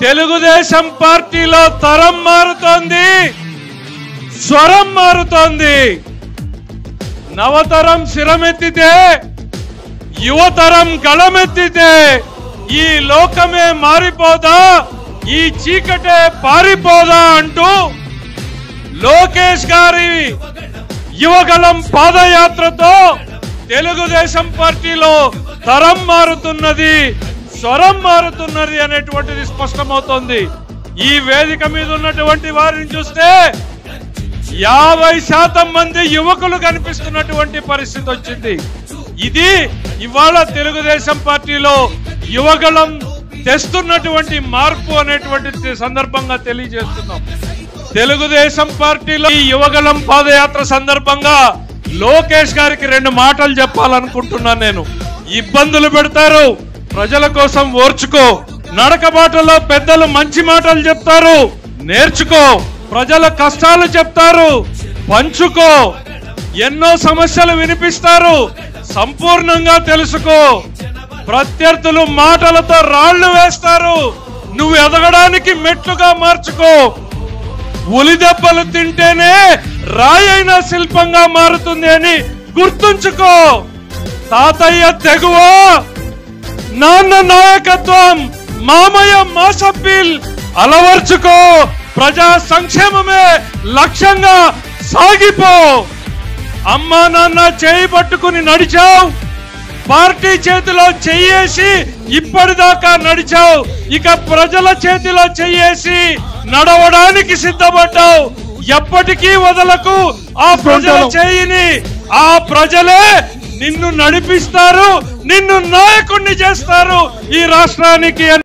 తెలుగుదేశం పార్టీలో తరం మారుతోంది స్వరం మారుతోంది నవతరం శిరమెత్తితే యువతరం గళమెత్తితే ఈ లోకమే మారిపోదా ఈ చీకటే పారిపోదా అంటూ లోకేష్ గారి యువగలం పాదయాత్రతో తెలుగుదేశం పార్టీలో తరం మారుతున్నది స్వరం మారుతున్నది అనేటువంటిది స్పష్టమవుతోంది ఈ వేదిక మీద ఉన్నటువంటి వారిని చూస్తే యాభై శాతం మంది యువకులు కనిపిస్తున్నటువంటి పరిస్థితి వచ్చింది ఇది ఇవాళ తెలుగుదేశం పార్టీలో యువగలం తెస్తున్నటువంటి మార్పు అనేటువంటి సందర్భంగా తెలియజేస్తున్నాం తెలుగుదేశం పార్టీలో ఈ యువగలం పాదయాత్ర సందర్భంగా లోకేష్ గారికి రెండు మాటలు చెప్పాలనుకుంటున్నాను నేను ఇబ్బందులు పెడతారు ప్రజల కోసం ఓర్చుకో నడకబాటలో పెద్దలు మంచి మాటలు చెప్తారు నేర్చుకో ప్రజల కష్టాలు చెప్తారు పంచుకో ఎన్నో సమస్యలు వినిపిస్తారు సంపూర్ణంగా తెలుసుకో ప్రత్యర్థులు మాటలతో రాళ్లు వేస్తారు నువ్వు ఎదగడానికి మెట్లుగా మార్చుకో ఉలి దెబ్బలు తింటేనే రాయైన శిల్పంగా మారుతుంది అని గుర్తుంచుకో తాతయ్య తెగువ నాన్న నాయకత్వం మామయ్య మాసప్పీల్ అలవర్చుకో ప్రజా సంక్షేమమే లక్ష్యంగా సాగిపో అమ్మా నాన్న చేయి పట్టుకుని నడిచావు పార్టీ చేతిలో చెయ్యేసి ఇప్పటిదాకా నడిచావు ఇక ప్రజల చేతిలో చెయ్యేసి నడవడానికి సిద్ధపడ్డావు ఎప్పటికీ వదలకు ఆ ప్రజల చేయిని ఆ ప్రజలే నిన్ను నడిపిస్తారు నిన్ను నాయకుణ్ణి చేస్తారు ఈ రాష్ట్రానికి అని